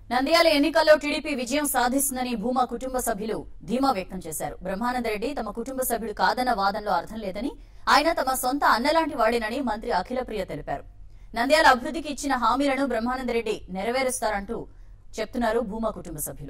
నంద్యాల ఎన్నికల్లో టీడీపీ విజయం సాధిస్తుందని భూమా కుటుంబ సభ్యులు ధీమా వ్యక్తం చేశారు బ్రహ్మానందరెడ్డి తమ కుటుంబ సభ్యుడు కాదన్న వాదనలో అర్థం లేదని ఆయన తమ సొంత అన్నలాంటి వాడేనని మంత్రి అఖిలప్రియ తెలిపారు నంద్యాల అభివృద్ధికి ఇచ్చిన హామీలను బ్రహ్మానందరెడ్డి నెరవేరుస్తారంటూ చెప్తున్నారు భూమా కుటుంబ సభ్యులు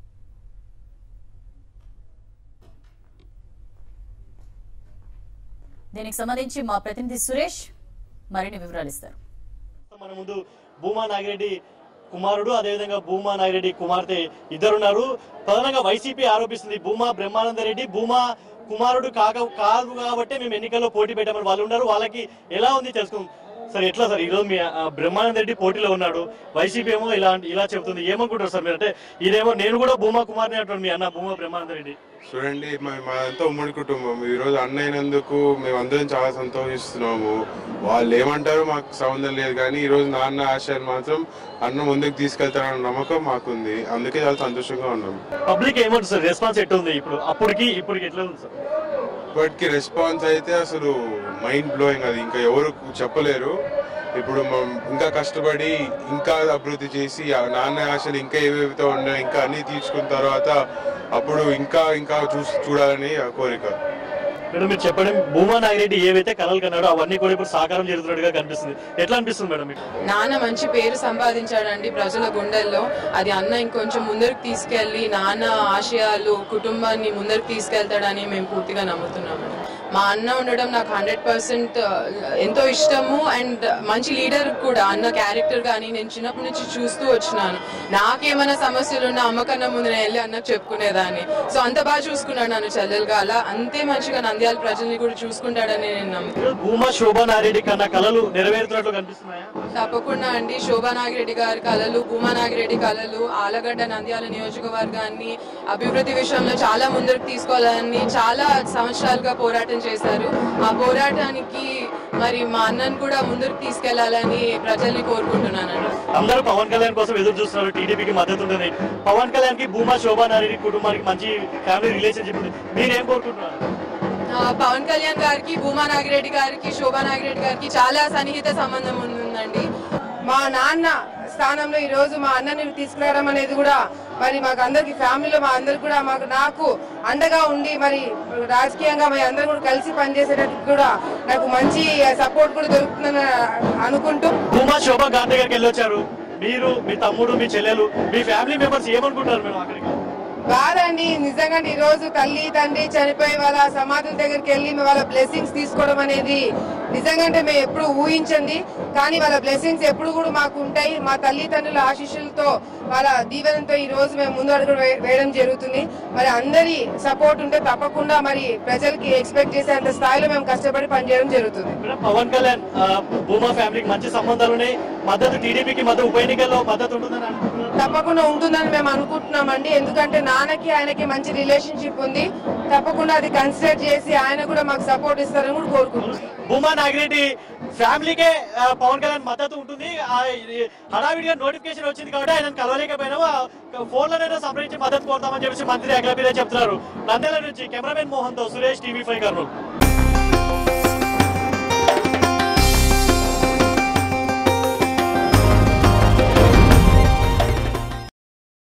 దీనికి సంబంధించి మా ప్రతినిధి సురేష్ మరిన్ని వివరాలు ఇస్తారు మన ముందు భూమా నాగిరెడ్డి కుమారుడు అదేవిధంగా భూమా నాగిరెడ్డి కుమార్తె ఇద్దరున్నారు ప్రధానంగా వైసీపీ ఆరోపిస్తుంది భూమా బ్రహ్మానంద రెడ్డి భూమా కుమారుడు కాక కాదు కాబట్టి మేము ఎన్నికల్లో పోటీ పెట్టామని వాళ్ళు ఉన్నారు వాళ్ళకి ఎలా ఉంది తెలుసుకుందాం సార్ ఎట్లా సార్ ఈరోజు మీ ఆ, బ్రహ్మానంద రెడ్డి పోటీలో ఉన్నాడు వైసీపీ ఏమో ఇలా ఇలా చెబుతుంది ఏమనుకుంటారు సార్ మీరు అంటే ఇదేమో నేను కూడా భూమా కుమార్ని అంటాను మీ అన్న భూమా బ్రహ్మానంద రెడ్డి చూడండి మా- మాదంతా ఉమ్మడి కుటుంబం ఈ రోజు అన్న అయినందుకు మేమందరం చాలా సంతోషిస్తున్నాము వాళ్ళు ఏమంటారో మాకు సంబంధం లేదు కానీ ఈ రోజు నాన్న ఆశయాన్ని మాత్రం అన్న ముందుకు తీసుకెళ్తారన్న నమ్మకం మాకుంది అందుకే చాలా సంతోషంగా ఉన్నాం పబ్లిక్ ఏమంటుంది సార్ రెస్పాన్స్ ఎట్లుంది ఇప్పుడు అప్పటికి ఇప్పటికి ఎట్లా ఉంది సార్ ఇప్పటికి రెస్పాన్స్ అయితే అసలు మైండ్ బ్లోయింగ్ అది ఇంకా ఎవరు చెప్పలేరు ఇప్పుడు మనం ఇంకా కష్టపడి ఇంకా అభివృద్ధి చేసి ఆ నాన్న ఆశలు ఇంకా ఏవేవితో ఉన్నాయో ఇంకా అన్ని తీర్చుకున్న తర్వాత అప్పుడు ఇంకా ఇంకా చూసి చూడాలని ఆ కోరిక మేడం మీరు చెప్పండి భూమా నాగిరెడ్డి ఏవైతే కలలు కన్నాడో అవన్నీ కూడా ఇప్పుడు సాకారం చేస్తున్నట్టుగా కనిపిస్తుంది ఎట్లా అనిపిస్తుంది మేడం మీకు నాన్న మంచి పేరు సంపాదించాడండి ప్రజల గుండెల్లో అది అన్న ఇంకొంచెం ముందరికి తీసుకెళ్లి నాన్న ఆశయాలు కుటుంబాన్ని ముందరికి తీసుకెళ్తాడని మేము పూర్తిగా నమ్ముతున్నామండి మా అన్న ఉండడం నాకు హండ్రెడ్ పర్సెంట్ ఎంతో ఇష్టము అండ్ మంచి లీడర్ కూడా అన్న క్యారెక్టర్ కానీ నేను చిన్నప్పటి నుంచి చూస్తూ వచ్చినాను నాకేమైనా సమస్యలు ఉన్నా అమ్మ కన్నా ముందు నేను వెళ్ళి అన్నకు చెప్పుకునేదాన్ని సో అంత బాగా చూసుకున్నాడు నన్ను చెల్లెలుగా అలా అంతే మంచిగా నంద్యాల ప్రజల్ని కూడా చూసుకుంటాడని నేను నమ్ముతున్నాను ఈరోజు భూమా శోభా నాగిరెడ్డి కన్నా కళలు నెరవేరుతున్నట్లు కనిపిస్తున్నాయా తప్పకుండా అండి శోభా నాగిరెడ్డి గారి కళలు భూమా నాగిరెడ్డి కళలు ఆలగడ్డ నంద్యాల నియోజకవర్గాన్ని అభివృద్ధి విషయంలో చాలా ముందుకు తీసుకోవాలని చాలా సంవత్సరాలుగా పోరాటం చేశారు ఆ పోరాటానికి మరి మా అన్నను కూడా ముందుకు తీసుకెళ్లాలని ప్రజల్ని కోరుకుంటున్నానండి అందరూ పవన్ కళ్యాణ్ కోసం ఎదురు చూస్తున్నారు టీడీపీకి మద్దతు ఉంటుంది పవన్ కళ్యాణ్ కి భూమా శోభా నాగిరెడ్డి కుటుంబానికి మంచి ఫ్యామిలీ రిలేషన్షిప్ ఉంది మీరేం కోరుకుంటున్నారు ఆ, పవన్ కళ్యాణ్ గారికి భూమా నాగిరెడ్డి గారికి శోభా నాగిరెడ్డి గారికి చాలా సన్నిహిత సంబంధం ఉందండి మా నాన్న స్థానంలో ఈ రోజు మా అన్నని తీసుకురావడం అనేది కూడా మరి మాకు అందరికి ఫ్యామిలీలో మా అందరికి కూడా మాకు నాకు అండగా ఉండి మరి రాజకీయంగా మరి అందరం కూడా కలిసి పనిచేసేటట్టు కూడా నాకు మంచి సపోర్ట్ కూడా దొరుకుతుందని అనుకుంటూ భూమా శోభా గాంధీ దగ్గరికి వెళ్ళొచ్చారు మీరు మీ తమ్ముడు మీ చెల్లెలు మీ ఫ్యామిలీ మెంబర్స్ ఏమనుకుంటారు మేడం అక్కడికి కాదండి నిజంగా ఈ రోజు తల్లి తండ్రి చనిపోయి వాళ్ళ సమాధుల దగ్గరికి వెళ్ళి వాళ్ళ బ్లెస్సింగ్స్ తీసుకోవడం అనేది నిజంగా అంటే మేము ఎప్పుడు ఊహించండి కానీ వాళ్ళ బ్లెస్సింగ్స్ ఎప్పుడు కూడా మాకు ఉంటాయి మా తల్లిదండ్రుల ఆశీస్సులతో వాళ్ళ దీవెనతో ఈ రోజు మేము ముందు అడుగు వే- వేయడం జరుగుతుంది మరి అందరి సపోర్ట్ ఉంటే తప్పకుండా మరి ప్రజలకి ఎక్స్పెక్ట్ చేసేంత స్థాయిలో మేము కష్టపడి పనిచేయడం జరుగుతుంది మేడం పవన్ కళ్యాణ్ ఆ, భూమా ఫ్యామిలీకి మంచి సంబంధాలు ఉన్నాయి మద్దతు టీడీపీకి మద్దతు ఉప ఎన్నికల్లో మద్దతు ఉంటుందని అనుకుంటున్నారు తప్పకుండా ఉంటుందని మేము అనుకుంటున్నామండి ఎందుకంటే నాన్నకి ఆయనకి మంచి రిలేషన్షిప్ ఉంది తప్పకుండా అది కన్సిడర్ చేసి ఆయన కూడా మాకు సపోర్ట్ ఇస్తారని కూడా కోరుకుంటున్నాం భూమా నాగిరెడ్డి ఫ్యామిలీకే ఆ, పవన్ కళ్యాణ్ మద్దతు ఉంటుంది ఆ, ఇది హడావిడిగా నోటిఫికేషన్ వచ్చింది కాబట్టి ఆయన కలవలేకపోయినా ఫోన్ లోనైనా సంప్రదించి మద్దతు కోరుతామని చెప్పేసి మంత్రి అఖిలపీరే చెప్తున్నారు నంద్యాల నుంచి కెమెరామెన్ మోహన్ తో సురేష్ టీవీ ఫైవ్ కర్నూలు